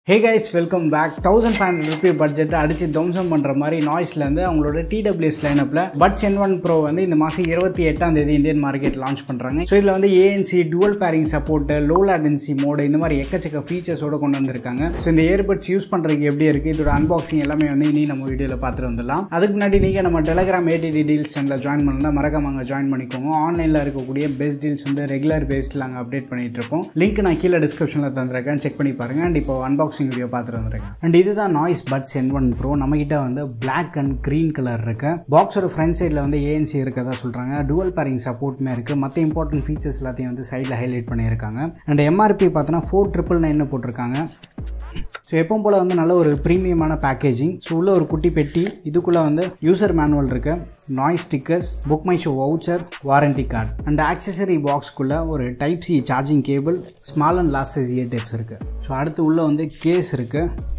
ஹே guys welcome back thousand five hundred rupee budget அடிச்சு தம்சம் பண்ணுற மாதிரி நாய்ஸ்லேருந்து அவங்களோட டிடபிள்யூஎஸ் லைனப்பில் பட்ஸ் என் ஒன் ப்ரோ வந்து இந்த மாதம் இருபத்தி எட்டாம் தேதி இந்தியன் மார்க்கெட் லான்ச் பண்ணுறாங்க ஸோ இதில் வந்து ANC dual pairing support low latency mode இந்த மாதிரி எக்கச்சக்க ஃபீச்சர்ஸோட கொண்டு வந்திருக்காங்க ஸோ இந்த இயர்பட்ஸ் யூஸ் பண்ணுறதுக்கு எப்படி இருக்குது இதோட அன்பாக்சிங் எல்லாமே வந்து இனி நம்ம வீடியோவில் பார்த்துட்டு வந்துடலாம் அதுக்கு முன்னாடி நீங்கள் நம்ம டெலகிராம் ஏடிடி டீல்ஸ் சேனலில் ஜாயின் பண்ணலாம் மறக்காம அங்கே ஜாயின் பண்ணிக்கோங்க ஆன்லைனில் இருக்கக்கூடிய பெஸ்ட் டீல்ஸ் வந்து ரெகுலர் பேஸ்டில் நாங்கள் அப்டேட் பண்ணிட்டு இருக்கோம் லிங்க் நான் கீழே டிஸ்கிரிப்ஷனில் தந்திருக்கேன் செக் பண்ணி பாருங்கள் அண்ட் இப்போ அன்பாக்சிங் வீடியோ பார்த்துட்டு வந்துருக்கேன் அண்ட் இதுதான் noise buds N one pro நம்மகிட்ட வந்து பிளாக் அண்ட் க்ரீன் கலர் இருக்கு பாக்ஸோட ஃப்ரண்ட் சைடில் வந்து ஏஎன்சி இருக்கதா சொல்கிறாங்க டுவல் பேரிங் சப்போர்ட்டுமே இருக்குது மற்ற இம்பார்ட்டன்ட் ஃபீச்சர்ஸ் எல்லாத்தையும் வந்து சைடில் ஹைலைட் பண்ணியிருக்காங்க அண்ட் எம்ஆர்பி பார்த்தோன்னா ஃபோர் ட்ரிபிள் நைன் போட்டிருக்காங்க ஸோ எப்பவும் போல் வந்து நல்ல ஒரு ப்ரீமியமான பேக்கேஜிங் ஸோ உள்ள ஒரு குட்டி பெட்டி இதுக்குள்ளே வந்து யூசர் மேனுவல் இருக்கு noise stickers book my show voucher warranty card and accessory பாக்ஸ்க்குள்ளே ஒரு type C charging cable small and last size ear types இருக்குது ஸோ அடுத்து உள்ளே வந்து கேஸ் இருக்குது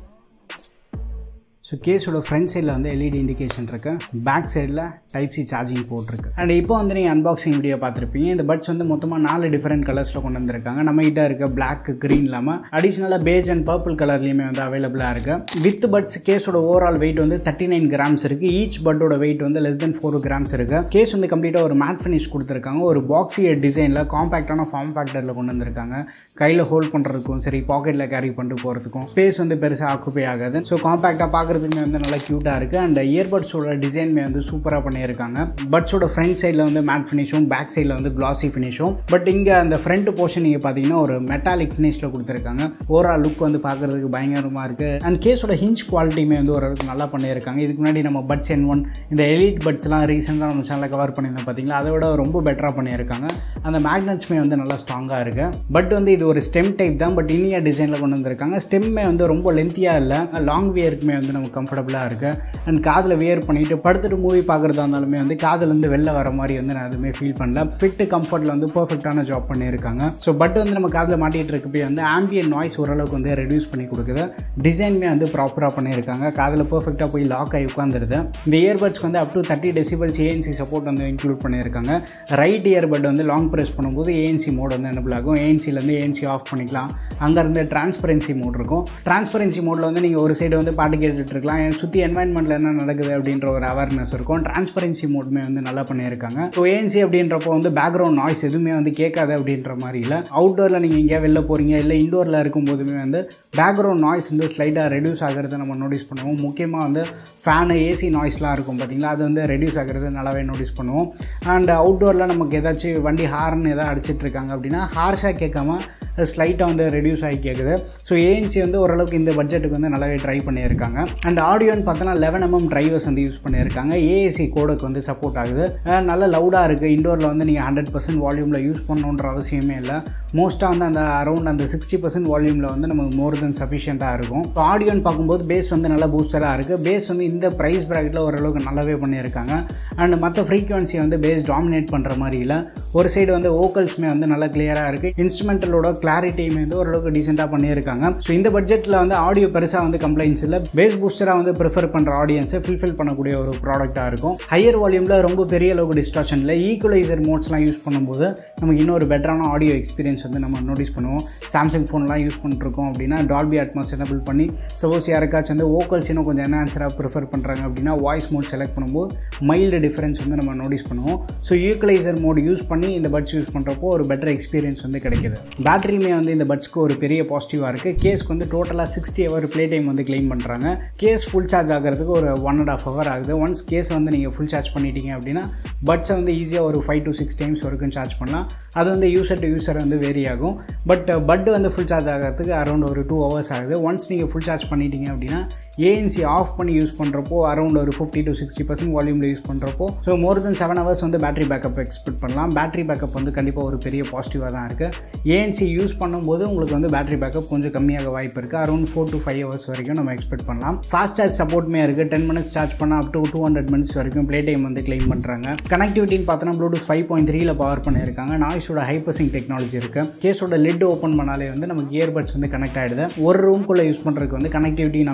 ஸோ கேஸோட ஃப்ரண்ட் சைடில் வந்து எல்இடி இண்டிகேஷன் இருக்கு பேக் சைடில் டைப் சி சார்ஜிங் போட்டிருக்கு அண்ட் இப்போ வந்து நீங்கள் அன்பாக்சிங் வீடியோ பார்த்துருப்பீங்க இந்த பட்ஸ் வந்து மொத்தமாக நாலு டிஃப்ரெண்ட் கலர்ஸில் கொண்டு வந்திருக்காங்க நம்ம கிட்ட இருக்க பிளாக் க்ரீன் இல்லாமல் அடிஷ்னலாக பேஜ் அண்ட் பர்பிள் கலர்லையுமே வந்து அவைலபிளாக இருக்குது வித் பட்ஸ் கேஸோட ஓவரால் வெயிட் வந்து தேர்ட்டி நைன் கிராம்ஸ் இருக்குது ஈச் பட்டோட வெயிட் வந்து லெஸ் தென் ஃபோர் கிராம்ஸ் இருக்குது கேஸ் வந்து கம்ப்ளீட்டாக ஒரு மேட் ஃபினிஷ் கொடுத்துருக்காங்க ஒரு பாக்ஸி டிசைனில் காம்பேக்டான ஃபார்ம் ஃபேக்டரில் கொண்டு வந்திருக்காங்க கையில் ஹோல்ட் பண்ணுறதுக்கும் சரி பாக்கெட்டில் கேரி பண்ணிட்டு போகிறதுக்கும் ஸ்பேஸ் வந்து பெருசாக ஆக்குப்பை ஆகாது ஸோ காம்பேக்டாக பார்க்குறதுக்குமே வந்து நல்லா க்யூட்டாக இருக்குது அண்ட் இயர்பட்ஸோட டிசைனுமே வந்து சூப்பராக பண்ணியிருக்காங்க பட்ஸோட ஃப்ரண்ட் சைடில் வந்து மேட் ஃபினிஷும் பேக் சைடில் வந்து கிளாசி ஃபினிஷும் பட் இங்கே அந்த ஃப்ரண்ட் போர்ஷன் நீங்கள் பார்த்தீங்கன்னா ஒரு மெட்டாலிக் ஃபினிஷில் கொடுத்துருக்காங்க ஓவரால் லுக் வந்து பார்க்குறதுக்கு பயங்கரமாக இருக்குது அண்ட் கேஸோட ஹிஞ்ச் குவாலிட்டியுமே வந்து ஓரளவுக்கு நல்லா பண்ணியிருக்காங்க இதுக்கு முன்னாடி நம்ம பட்ஸ் என் ஒன் இந்த எலிட் பட்ஸ்லாம் ரீசெண்டாக நம்ம சேனலில் கவர் பண்ணியிருந்தோம் பார்த்தீங்களா அதை விட ரொம்ப பெட்டராக பண்ணியிருக்காங்க அந்த மேக்னட்ஸுமே வந்து நல்லா ஸ்ட்ராங்காக இருக்குது பட் வந்து இது ஒரு ஸ்டெம் டைப் தான் பட் இனியா டிசைனில் கொண்டு வந்திருக்காங்க ஸ்டெம்மே வந்து ரொம்ப லென்த்தியாக இல்லை லாங் வியருக்குமே வந்து நம்ம கம்ஃபர்டபுளாக இருக்குது அண்ட் காதில் வியர் பண்ணிவிட்டு படுத்துட்டு மூவி பார்க்குறதா இருந்தாலுமே வந்து காதுலேருந்து வெளில வர மாதிரி வந்து நான் எதுவுமே ஃபீல் பண்ணல ஃபிட்டு கம்ஃபர்ட்டில் வந்து பர்ஃபெக்டான ஜாப் பண்ணியிருக்காங்க ஸோ பட் வந்து நம்ம காதில் மாட்டிகிட்டு இருக்கப்பே வந்து ஆம்பியன் நாய்ஸ் ஓரளவுக்கு வந்து ரெடியூஸ் பண்ணி கொடுக்குது டிசைனுமே வந்து ப்ராப்பராக பண்ணியிருக்காங்க காதில் பர்ஃபெக்டாக போய் லாக் ஆகி உட்காந்துருது இந்த இயர்பட்ஸ்க்கு வந்து up to thirty decibels ANC support வந்து இன்க்ளூட் பண்ணியிருக்காங்க ரைட் இயர்பட் வந்து லாங் ப்ரெஸ் பண்ணும்போது ஏஎன்சி மோட் வந்து எனபிள் ஆகும் ஏஎன்சிலேருந்து ஏஎன்சி ஆஃப் பண்ணிக்கலாம் அங்கேருந்து டிரான்ஸ்பரன்சி மோட் இருக்கும் டிரான்ஸ்பரன்சி மோடில் வந்து நீங்கள் ஒரு சைடு வந்து பாட்டு கேட்டுட்டு இருக்கலாம் சுற்றி என்வாயன்மெண்ட்டில் என்ன நடக்குது அப்படின்ற ஒரு அவேர்னஸ் இருக்கும் டிரான்ஸ்பரன்சி மோடுமே வந்து நல்லா பண்ணியிருக்காங்க ஸோ ஏஎன்சி அப்படின்றப்போ வந்து பேக்ரவுண்ட் நாய்ஸ் எதுவுமே வந்து கேட்காது அப்படின்ற மாதிரி இல்லை அவுட்டோரில் நீங்கள் எங்கேயா வெளில போகிறீங்க இல்லை இண்டோரில் இருக்கும்போதுமே வந்து பேக்ரவுண்ட் நாய்ஸ் வந்து ஸ்லைட்டாக ரெடியூஸ் ஆகிறத நம்ம நோட்டீஸ் பண்ணுவோம் முக்கியமாக வந்து ஃபேனு ஏசி நாய்ஸ்லாம் இருக்கும் பார்த்தீங்களா அது வந்து ரெடியூஸ் ஆகிறது நல்லாவே நோட்டீஸ் பண்ணுவோம் அண்ட் அவுட்டோரில் நமக்கு ஏதாச்சும் வண்டி ஹார்ன் எதாவது அடிச்சிட்டு இருக்காங்க அப்படின்னா ஹார்ஷாக கேட்காம ஸ்லைட்டாக வந்து ரெடியூஸ் ஆகி கேட்குது ஸோ ஏஎன்சி வந்து ஓரளவுக்கு இந்த பட்ஜெட்டுக்கு வந்து நல்லாவே ட்ரை பண்ணியிருக்காங்க அண்ட் ஆடியோன்னு பார்த்தோன்னா லெவன் எம்எம் டிரைவர்ஸ் வந்து யூஸ் பண்ணியிருக்காங்க ஏஏசி கோடுக்கு வந்து சப்போர்ட் ஆகுது நல்ல லவுடாக இருக்குது இண்டோரில் வந்து நீங்கள் ஹண்ட்ரட் பர்சன்ட் வால்யூமில் யூஸ் பண்ணணுன்ற அவசியமே இல்லை மோஸ்ட்டாக வந்து அந்த அரௌண்ட் அந்த சிக்ஸ்டி பர்சன்ட் வால்யூமில் வந்து நமக்கு மோர் தென் சஃபிஷியண்ட்டாக இருக்கும் ஸோ ஆடியோன்னு பார்க்கும்போது பேஸ் வந்து நல்லா பூஸ்டராக இருக்குது பேஸ் வந்து இந்த ப்ரைஸ் ப்ராக்கெட்டில் ஓரளவுக்கு நல்லாவே பண்ணியிருக்காங்க அண்ட் மற்ற ஃப்ரீக்வன்சியை வந்து பேஸ் டாமினேட் பண்ணுற மாதிரி இல்லை ஒரு சைடு வந்து ஓக்கல்ஸுமே வந்து நல்லா கிளியராக இருக்குது இன்ஸ்ட்ருமெண்டலோட கிளாரிட்டியுமே வந்து ஓரளவுக்கு டீசெண்டாக பண்ணியிருக்காங்க ஸோ இந்த பட்ஜெட்டில் வந்து ஆடியோ பெருசாக வந்து கம்ப்ளைண்ட்ஸ் இல்லை பேஸ் பூஸ்டராக வந்து ப்ரிஃபர் பண்ணுற ஆடியன்ஸை ஃபில்ஃபில் பண்ணக்கூடிய ஒரு ப்ராடக்ட்டாக இருக்கும் ஹையர் வால்யூமில் ரொம்ப பெரிய அளவுக்கு டிஸ்ட்ராக்ஷன் இல்லை ஈக்குவலைசர் மோட்ஸ்லாம் யூஸ் பண்ணும்போது நமக்கு இன்னொரு பெட்டரான ஆடியோ எக்ஸ்பீரியன்ஸ் வந்து நம்ம நோட்டீஸ் பண்ணுவோம் சாம்சங் ஃபோன்லாம் யூஸ் பண்ணிருக்கோம் அப்படின்னா டால்பி அட்மாஸ் எனபிள் பண்ணி சப்போஸ் யாருக்காச்சும் வந்து ஓக்கல்ஸ் இன்னும் கொஞ்சம் என்ன ஆன்சராக ப்ரிஃபர் பண்ணுறாங்க அப்படின்னா வாய்ஸ் மோட் செலக்ட் பண்ணும்போது மைல்டு டிஃப்ரென்ஸ் வந்து நம்ம நோட்டீஸ் பண்ணுவோம் ஸோ ஈக்குவலைசர் மோட் யூஸ் பண்ணி இந்த பட்ஸ் யூஸ் பண்ணுறப்போ ஒரு பெட்டர் எக்ஸ்பீரியன்ஸ் வந்து கிடைக்குது பேட்டரியுமே வந்து இந்த பட்ஸ்க்கு ஒரு பெரிய பாசிட்டிவாக இருக்குது கேஸ்க்கு வந்து டோட்டலாக சிக்ஸ்டி ஹவர் ப்ளே டைம் வந்து கிளைம் பண்ணுறாங்க கேஸ் ஃபுல் சார்ஜ் ஆகிறதுக்கு ஒரு ஒன் அண்ட் ஆஃப் ஹவர் ஆகுது ஒன்ஸ் கேஸ் வந்து நீங்கள் ஃபுல் சார்ஜ் பண்ணிட்டீங்க அப்படின்னா பட்ஸை வந்து ஈஸியாக ஒரு ஃபைவ் டு சிக்ஸ் டைம்ஸ் வரைக்கும் சார்ஜ் பண்ணலாம் அது வந்து யூசர் டு யூசர் வந்து வேரி ஆகும் பட் பட் வந்து ஃபுல் சார்ஜ் ஆகிறதுக்கு அரௌண்ட் ஒரு டூ ஹவர்ஸ் ஆகுது ஒன்ஸ் நீங்கள் ஃபுல் சார்ஜ் பண்ணிட்டீங்க அப்படின்னா ஏஎன்சி ஆஃப் பண்ணி யூஸ் பண்ணுறப்போ அரௌண்ட் ஒரு ஃபிஃப்டி டு சிக்ஸ்டி பர்சன்ட் வால்யூமில் யூஸ் பண்ணுறப்போ so more then seven hours வந்து பேட்டரி பேக்கப் எக்ஸ்பெக்ட் பண்ணலாம் பேட்டரி பேக்கப் வந்து கண்டிப்பாக ஒரு பெரிய பாசிட்டிவாக தான் இருக்குது ஏஎன்சி யூஸ் பண்ணும்போது உங்களுக்கு வந்து பேட்டரி பேக்கப் கொஞ்சம் கம்மியாக வாய்ப்பு இருக்குது around four to five hours வரைக்கும் நம்ம எக்ஸ்பெக்ட் பண்ணலாம் ஃபாஸ்ட் சார்ஜ் சப்போர்ட்மே இருக்குது டென் மினிட்ஸ் சார்ஜ் பண்ணால் up to two hundred minutes வரைக்கும் ப்ளே டைம் வந்து கிளைம் பண்ணுறாங்க கனெக்டிவிட்டின்னு பார்த்தோன்னா ப்ளூடூத் ஃபைவ் பாயிண்ட் த்ரீல பவர் பண்ணியிருக்காங்க நாய்ஸோட ஹைப்பர்சிங் டெக்னாலஜி இருக்குது கேஸோட லிட் ஓப்பன் பண்ணாலே வந்து நமக்கு இயர்பட்ஸ் வந்து கனெக்ட் ஆகிடுது ஒரு ரூம்குள்ளே யூஸ் பண்ணுறதுக்கு வந்து கனெக்டிவிட்டி நான் மேஜராக வந்து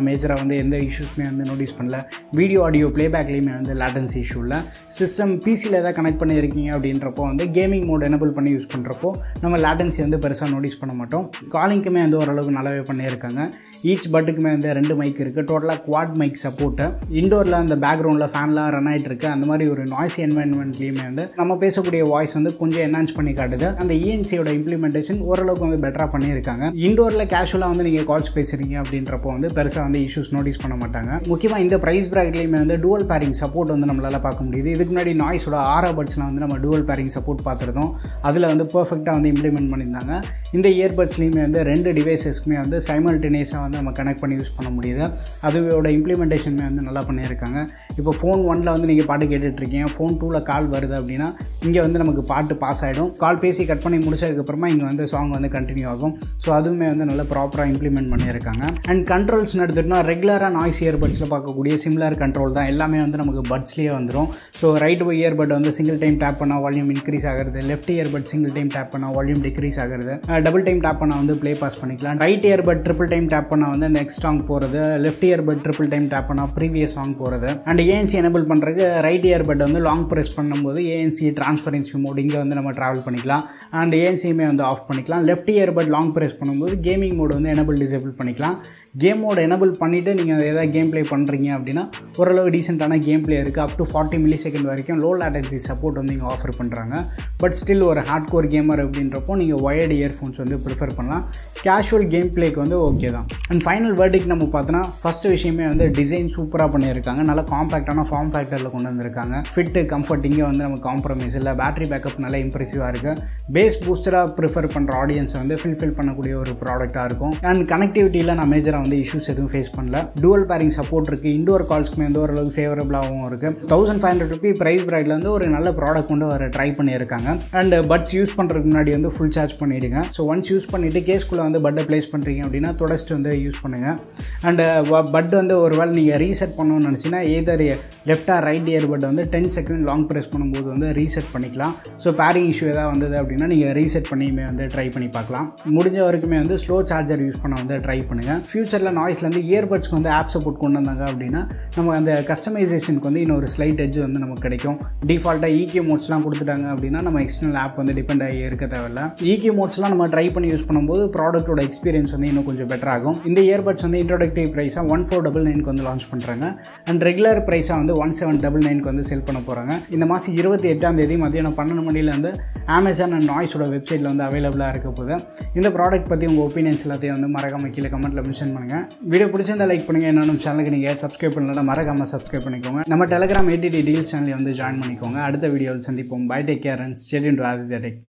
வந்து எந்த இஷ்யூஸுமே வந்து நோட்டீஸ் பண்ணல வீடியோ ஆடியோ ப்ளேபேக்லேயுமே வந்து லேட்டன்சி இஷ்யூ இல்லை சிஸ்டம் பிசியில் எதாவது கனெக்ட் பண்ணியிருக்கீங்க அப்படின்றப்போ வந்து கேமிங் மோட் எனபிள் பண்ணி யூஸ் பண்ணுறப்போ நம்ம லேட்டன்சி வந்து பெருசாக நோட்டீஸ் பண்ண மாட்டோம் காலிங்க்குமே வந்து ஓரளவுக்கு நல்லாவே பண்ணியிருக்காங்க ஈச் பட்டுக்குமே வந்து ரெண்டு மைக் இருக்குது டோட்டலாக குவாட் மைக் சப்போர்ட்டு இண்டோரில் அந்த பேக்ரவுண்டில் ஃபேன்லாம் ரன் ஆகிட்டு இருக்கு அந்த மாதிரி ஒரு நாய்ஸ் என்வாயன்மெண்ட்லேயுமே வந்து நம்ம பேசக்கூடிய வாய்ஸ் வந்து கொஞ்சம் என்ஹான்ஸ் பண்ணி காட்டுது அந்த இஎன்சியோட இம்ப்ளிமெண்டேஷன் ஓரளவுக்கு வந்து பெட்டராக பண்ணியிருக்காங்க இண்டோரில் கேஷுவலாக வந்து நீங்கள் கால்ஸ் பேசுகிறீங்க அப்படின்றப்போ வந்து பெருசாக வந்து இஷ்யூஸ் நோட்டீஸ் பண்ண மாட்டாங்க முக்கியமாக இந்த ப்ரைஸ் ப்ராக்கெட்லேயுமே வந்து டூவல் பேரிங் சப்போர்ட் வந்து நம்மளால் பார்க்க முடியுது இதுக்கு முன்னாடி நாய்ஸோட ஆரா பட்ஸ்லாம் வந்து நம்ம டூவல் பேரிங் சப்போர்ட் பார்த்துருந்தோம் அதில் வந்து பர்ஃபெக்டாக வந்து இம்ப்ளிமெண்ட் பண்ணியிருந்தாங்க இந்த இயர்பட்ஸ்லேயுமே வந்து ரெண்டு டிவைசஸ்க்குமே வந்து சைமல்டேனியஸாக வந்து நம்ம கனெக்ட் பண்ணி யூஸ் பண்ண முடியுது அதோட இம்ப்ளிமெண்டேஷனுமே வந்து நல்லா பண்ணியிருக்காங்க இப்போ ஃபோன் ஒனில் வந்து நீங்கள் பாட்டு கேட்டுட்ருக்கீங்க ஃபோன் டூவில் கால் வருது அப்படின்னா இங்கே வந்து நமக்கு பாட்டு பாஸ் ஆகிடும் கால் பேசி கட் பண்ணி முடிச்சதுக்கப்புறமா இங்கே வந்து சாங் வந்து கண்டினியூ ஆகும் ஸோ அதுவுமே வந்து நல்லா ப்ராப்பராக இம்ப்ளிமெண்ட் பண்ணியிருக்காங்க அண்ட் கண்ட்ரோல்ஸ்னு எடுத்துகிட்டோம்னா ரெகுலராக நாய்ஸ் இயர்பட்ஸில் பார்க்கக்கூடிய சிமிலர் கண்ட்ரோல் தான் எல்லாமே வந்து நமக்கு பட்ஸ்லேயே வந்துடும் ஸோ ரைட் இயர்பட் வந்து சிங்கிள் டைம் டேப் பண்ணால் வால்யூம் இன்க்ரீஸ் ஆகிறது left earbud single time tap பண்ணால் வால்யூம் டிக்ரீஸ் ஆகிறது டபுள் டைம் டேப் பண்ணால் வந்து ப்ளே பாஸ் பண்ணிக்கலாம் right earbud triple time tap பண்ணால் வந்து நெக்ஸ்ட் சாங் போகிறது left earbud triple time tap பண்ணால் ப்ரீவியஸ் சாங் போகிறது அண்ட் ஏஎன்சி எனபிள் பண்ணுறதுக்கு ரைட் இயர்பட் வந்து லாங் ப்ரெஸ் பண்ணும்போது ஏஎன்சி டிரான்ஸ்பரன்சி மோட் இங்கே வந்து நம்ம ட்ராவல் பண்ணிக்கலாம் அண்ட் ஏஎன்சியுமே வந்து ஆஃப் பண்ணிக்கலாம் லெஃப்ட் இயர்பட் லாங் ப்ரெஸ் பண்ணும்போது கேமிங் மோட் வந்து எனபிள் டிசேபிள் பண்ணிக்கலாம் கேம் மோட் எனபிள் பண்ணிவிட்டு நீங்கள் எதாவது கேம் ப்ளே பண்ணுறீங்க அப்படின்னா ஓரளவு டீசெண்டான கேம் ப்ளே இருக்குது up to forty millisecond வரைக்கும் லோ லேட்டன்சி சப்போர்ட் வந்து இங்கே ஆஃபர் பண்ணுறாங்க பட் ஸ்டில் ஒரு ஹார்ட் கோர் கேமர் அப்படின்றப்போ நீங்கள் ஒயர்டு இயர்ஃபோன்ஸ் வந்து ப்ரிஃபர் பண்ணலாம் கேஷுவல் கேம் ப்ளேக்கு வந்து ஓகே தான் அண்ட் ஃபைனல் வேர்டிக் நம்ம பார்த்தோன்னா ஃபஸ்ட்டு விஷயமே வந்து டிசைன் சூப்பராக பண்ணியிருக்காங்க நல்லா காம்பேக்டான ஃபார்ம் ஃபேக்டரில் கொண்டு வந்திருக்காங்க ஃபிட்டு கம்ஃபர்ட் இங்கே வந்து நம்ம காம்ப்ரமைஸ் இல்லை பேட்டரி பேக்கப் நல்லா இம்ப்ரெசிவாக இருக்குது பேஸ் பூஸ்டராக ப்ரிஃபர் பண்ணுற ஆடியன்ஸை வந்து ஃபில்ஃபில் பண்ணக்கூடிய ஒரு ப்ராடக்ட்டாக இருக்கும் அண்ட் கனெக்டிவிட்டியில் நான் மேஜராக வந்து இஷ்யூஸ் எதுவும் ஃபேஸ் பண்ணல டூவல் பேரிங் சப்போர்ட் இருக்குது இண்டோர் கால்ஸ்க்குமே வந்து ஓரளவுக்கு ஃபேவரபுளாகவும் இருக்குது thousand five hundred rupee price ப்ரைடில் வந்து ஒரு நல்ல ப்ராடக்ட் கொண்டு வர ட்ரை பண்ணியிருக்காங்க அண்ட் பட்ஸ் யூஸ் பண்ணுறதுக்கு முன்னாடி வந்து ஃபுல் சார்ஜ் பண்ணிவிடுங்க ஸோ ஒன்ஸ் யூஸ் பண்ணிவிட்டு கேஸ்குள்ளே வந்து பட்டை ப்ளேஸ் பண்ணுறீங்க அப்படின்னா தொடச்சிட்டு வந்து யூஸ் பண்ணுங்கள் அண்ட் பட் வந்து ஒரு வேளை நீங்கள் ரீசெட் பண்ணணும்னு நினச்சிங்கன்னா ஏதர் லெஃப்டாக ரைட் இயர் பட் வந்து டென் செகண்ட் லாங் ப்ரெஸ் பண்ணும்போது வந்து ரீசெட் பண்ணிக்கலாம் ஸோ பேரிங் இஷ்யூ ஏதாவது வந்தது அப்படின்னா நீங்கள் ரீசெட் பண்ணியுமே வந்து ட்ரை பண்ணி பார்க்கலாம் முடிஞ்ச வரைக்குமே வந்து ஸ்லோ சார்ஜர் யூஸ் பண்ண வந்து ட்ரை பண்ணுங்கள் ஃப்யூச்சரில் நாய்ஸ்லேருந்து இயர்பட்ஸ்க்கு வந்து ஆப் சப்போர்ட் கொண்டு வந்தாங்க அப்படின்னா நம்ம அந்த கஸ்டமைசேஷனுக்கு வந்து இன்னொரு ஸ்லைட் எட்ஜ் வந்து நமக்கு கிடைக்கும் டிஃபால்ட்டாக ஈகே மோட்ஸ்லாம் கொடுத்துட்டாங்க அப்படின்னா நம்ம எக்ஸ்டர்னல் ஆப் வந்து டிபெண்ட் ஆகி இருக்க தேவையில்ல ஈகே மோட்ஸ்லாம் நம்ம ட்ரை பண்ணி யூஸ் பண்ணும்போது ப்ராடக்ட்டோட எக்ஸ்பீரியன்ஸ் வந்து இன்னும் கொஞ்சம் பெட்டர் ஆகும் இந்த இயர்பட்ஸ் வந்து இன்ட்ரோடக்டிவ் ப்ரைஸாக ஒன் ஃபோர் டபுள் நைனுக்கு வந்து லான்ச் பண்ணுறாங்க அண்ட் ரெகுலர் ப்ரைஸாக வந்து ஒன் செவன் டபுள் நைனுக்கு வந்து செல் பண்ண போகிறாங்க இந்த மாதம் இருபத்தி எட்டாம் தேதி மதியானம் பன்னெண்டு மணிலேருந்து அமேசான் அண்ட் நாய்ஸோட வெப்சைட்டில் வந்து அவைலபிளாக இருக்க போகுது இந்த ப்ராடக்ட் பற்றி உங்கள் ஒப்பீனியன்ஸ் எல்லாத்தையும் வந்து மறக்காம கீழே கமெண்ட்டில் மென்ஷன் பண்ணுங்கள் வீடியோ பிடிச்சிருந்தா லைக் பண்ணுங்கள் என்னோட சேனலுக்கு நீங்கள் சப்ஸ்கிரைப் பண்ணலாம் மறக்காமல் சப்ஸ்கிரைப் பண்ணிக்கோங்க நம்ம டெலிகிராம் ஏடிடி டீல்ஸ் சேனலில் வந்து ஜாயின் பண்ணிக்கோங்க அடுத்த வீடியோவில் சந்திப்போம் bye take care and stay tuned to Aditya tech